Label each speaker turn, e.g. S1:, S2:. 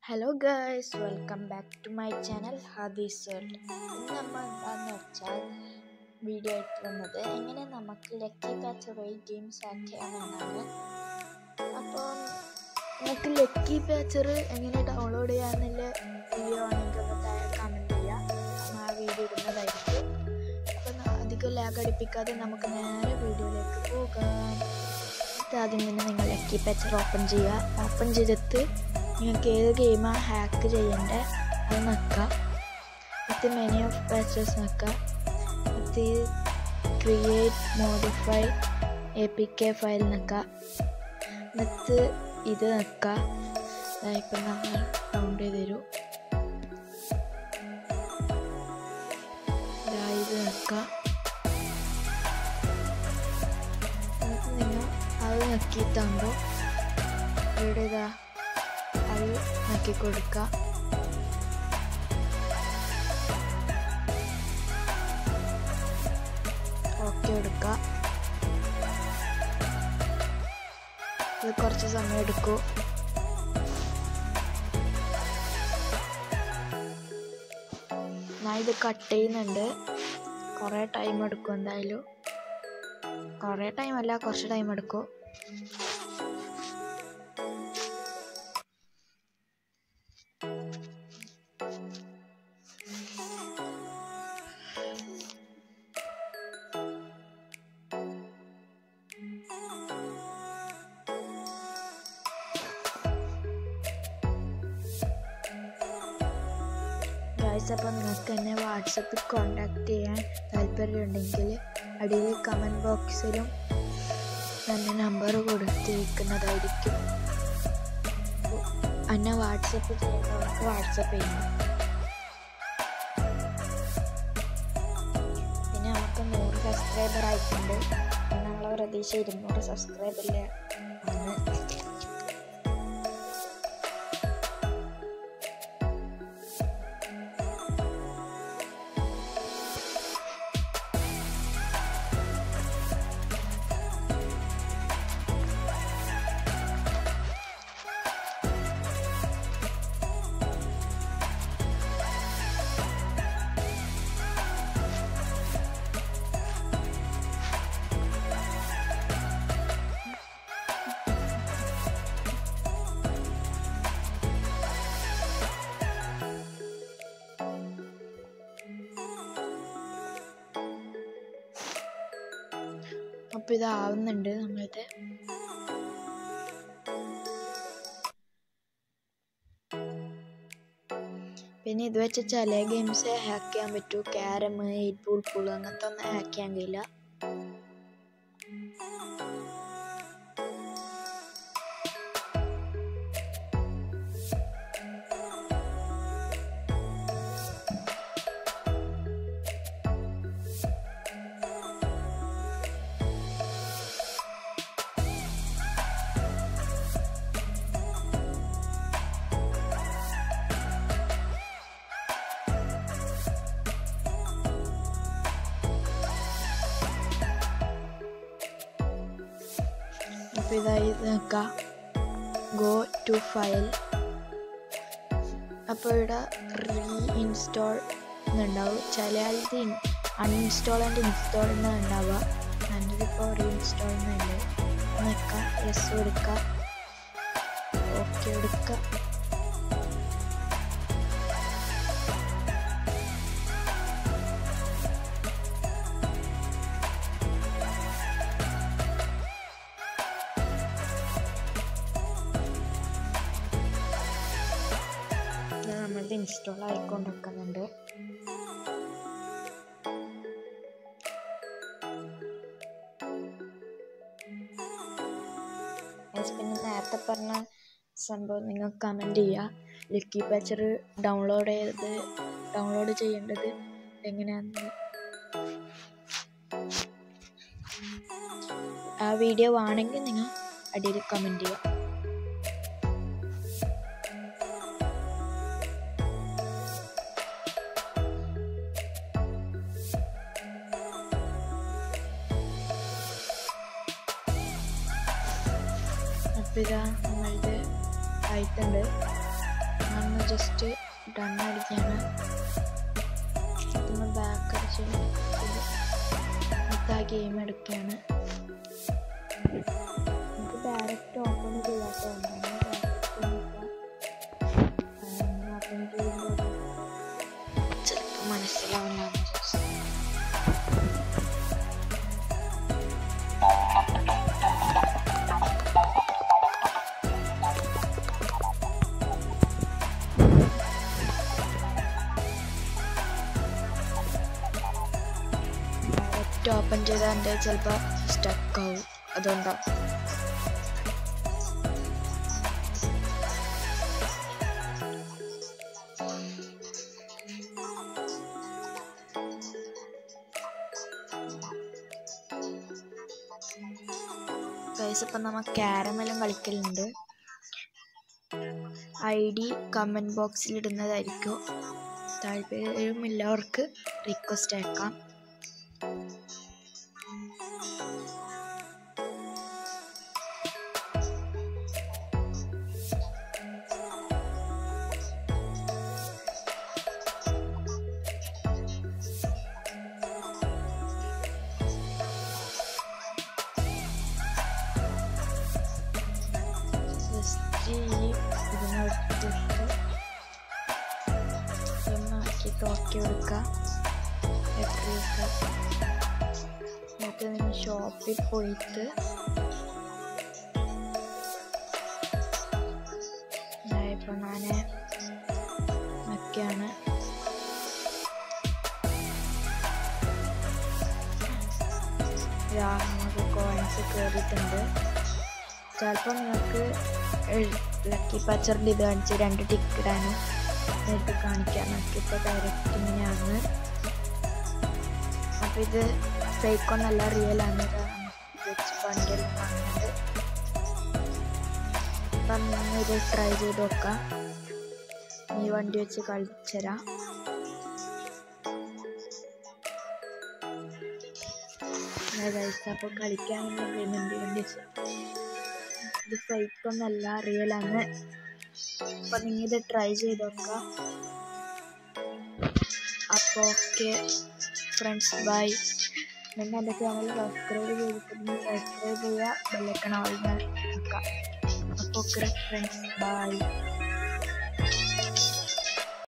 S1: hello girls welcome back to my channel ഹാദീസ് world ഇന്ന് നമ്മൾ എന്താണെന്ന് വെച്ചാൽ വീഡിയോ ആയിട്ട് വന്നത് എങ്ങനെ നമുക്ക് ലക്കി പാച്ച് റേറ്റ് ഗെയിംസ് ആക്കിയാമെന്നാണ് അപ്പോൾ നിങ്ങൾക്ക് ലക്കി പാച്ചർ എങ്ങനെ ഡൗൺലോഡ് ചെയ്യാമെന്നുള്ള വീഡിയോ ആണെങ്കിൽ ഒന്ന് താഴെ കമൻറ്റ് ചെയ്യാം ആ വീഡിയോ ഇടുന്നതായിരിക്കും അപ്പം അധികം ലാഗ് അടിപ്പിക്കാതെ നമുക്ക് നേരെ വീഡിയോയിലേക്ക് പോകാം ആദ്യം തന്നെ നിങ്ങൾ ലക്കി പാച്ചർ ഓപ്പൺ ചെയ്യുക ഓപ്പൺ ചെയ്തിട്ട് നിങ്ങൾക്ക് ഏത് ഗെയിമാണ് ഹാക്ക് ചെയ്യേണ്ടത് അത് നിൽക്കുക ഇത് മെനി ഓഫ് പാച്ചസ് നിൽക്കുക ഇത് create modify A P K file നിൽക്കുക എന്നിട്ട് ഇത് നിൽക്കുക ഇപ്പം നമ്മൾ ഡൗൺലോഡ് ചെയ്ത് തരും ഇത് നിൽക്കുക എന്നിട്ട് നിങ്ങൾ അത് നോക്കിയിട്ടാകുമ്പോൾ ഇവിടെ ഇതാ അത് നോക്കി കൊടുക്കുക ഓക്കെ എടുക്കുക ഇത് കുറച്ച് സമയം എടുക്കും ഞാൻ ഇത് കട്ട് ചെയ്യുന്നുണ്ട് കുറേ ടൈം എടുക്കും എന്തായാലും കുറേ ടൈം അല്ല കുറച്ച് ടൈം എടുക്കും ഗായ്സ് അപ്പോൾ നിങ്ങൾക്ക് എന്നെ വാട്സപ്പിൽ കോണ്ടാക്ട് ചെയ്യാൻ താല്പര്യമുണ്ടെങ്കിൽ അടിയിൽ കമൻറ്റ് ബോക്സിലും എൻ്റെ നമ്പർ കൊടുത്തിരിക്കുന്നതായിരിക്കും എന്നെ വാട്സപ്പ് ചെയ്യുന്നവർക്ക് വാട്സപ്പ് ചെയ്യണം പിന്നെ നമുക്ക് നൂറ് സബ്സ്ക്രൈബർ ആയിട്ടുണ്ട് നമ്മളെ പ്രതീക്ഷ ഇരുന്നൂറ് സബ്സ്ക്രൈബറിലെ ആണ് അപ്പോൾ ഇതാവുന്നുണ്ട് നമ്മളിത് പിന്നെ ഇത് വെച്ച് ചില ഗെയിംസ് ഹാക്ക് ചെയ്യാൻ പറ്റൂ ക്യാരം എയ്റ്റ് പൂൾ പൂൾ അങ്ങനത്തെ ഒന്നും ഹാക്ക് ചെയ്യാൻ കഴിയില്ല അപ്പോൾ ഇതായി നോക്കാം ഗോ ടു ഫയൽ അപ്പോൾ ഇവിടെ റീ ഇൻസ്റ്റാൾ എന്നുണ്ടാവും ചില ആൾക്ക് അൺഇൻസ്റ്റാൾ ആൻഡ് ഇൻസ്റ്റാൾ എന്ന് ഉണ്ടാവുക ഞാനിതിപ്പോൾ റീ ഇൻസ്റ്റാൾ എന്നുണ്ട് നിൽക്കാം യെസ് കൊടുക്കുക ഓക്കെ എടുക്കുക നമ്മളത് ഇൻസ്റ്റാൾ ആയിക്കൊണ്ടിരിക്കുന്നുണ്ട് പിന്നെ നേരത്തെ പറഞ്ഞ സംഭവം നിങ്ങൾ കമൻറ്റ് ചെയ്യുക ലക്കി പാച്ചർ ഡൗൺലോഡ് ചെയ്ത് ഡൗൺലോഡ് ചെയ്യേണ്ടത് എങ്ങനെയാണെന്ന് ആ വീഡിയോ ആണെങ്കിൽ നിങ്ങൾ അടിയിൽ കമൻറ്റ് ചെയ്യുക അപ്പോൾ ഇതാ നമ്മളിത് ആയിട്ടുണ്ട് ഞാൻ ജസ്റ്റ് ഡൺ അടിക്കാണ് നമ്മൾ ബാക്ക് അടിച്ച് എന്നിട്ട് ആ ഗെയിം എടുക്കുകയാണ് നമുക്ക് ഡയറക്റ്റ് ഓപ്പൺ ചെയ്യാത്തതുകൊണ്ടാണ് ഓപ്പൺ ചെയ്യുമ്പോൾ ചിലപ്പോൾ മനസ്സിലാവില്ല ഡയറക്റ്റ് ഓപ്പൺ ചെയ്താൽ എൻ്റെ ചിലപ്പോൾ സ്റ്റക്ക് ആവും അതുകൊണ്ടാണ് ഗൈസ് ഇപ്പം നമ്മൾ ക്യാരമെല്ലാം കളിക്കലുണ്ട് ഐ ഡി കമൻറ്റ് ബോക്സിൽ ഇടുന്നതായിരിക്കും താല്പര്യമില്ലവർക്ക് റിക്വസ്റ്റ് അയക്കാം ജസ്റ്റ് ഈ ഇതിനടുത്തിട്ട് ഒന്നാക്കിയിട്ട് ഓക്കെ കൊടുക്കുക എത്ര വെക്കുക എന്നിട്ട് നിങ്ങൾ ഷോപ്പിൽ പോയിട്ട് ഇപ്പോൾ ഞാൻ ഒക്കെയാണ് നമുക്ക് കോയിൻസ് കയറിയിട്ടുണ്ട് ചിലപ്പോൾ നിങ്ങൾക്ക് ലക്കി പച്ചറിൻ്റെ ഇത് കാണിച്ച് രണ്ട് ടിക്കറ്റ് ഇടാനും നേരിട്ട് കാണിക്കാം നമുക്കിപ്പോൾ ഡയറക്റ്റ് ഇങ്ങനെയാണ് അപ്പോൾ ഇത് ഫേക്ക് ഒന്നല്ല റിയൽ ആണ് വെച്ച് വണ്ടിയെല്ലാം വാങ്ങുന്നത് അപ്പം നിങ്ങൾ ഇത് ട്രൈ ചെയ്ത് നോക്കാം ഈ വണ്ടി വെച്ച് കളിച്ചുതരാം അപ്പോൾ കളിക്കാനൊന്നും വരുന്നുണ്ട് വണ്ടി വെച്ച് ഇത് ഫേക്ക് ഒന്നല്ല റിയൽ ആണ് അപ്പൊ നിങ്ങൾ ഇത് ട്രൈ ചെയ്ത് നോക്കുക അപ്പോൾ ഓക്കെ ഫ്രണ്ട്സ് ബൈ നിങ്ങൾ എൻ്റെ ചാനൽ സബ്സ്ക്രൈബ് ചെയ്തിട്ടുണ്ടെങ്കിൽ സബ്സ്ക്രൈബ് ചെയ്യുക ബെല്ലൈക്കൺ ഓൾ നോക്കാം അപ്പോൾ ഓക്കെ ഫ്രണ്ട്സ് ബൈ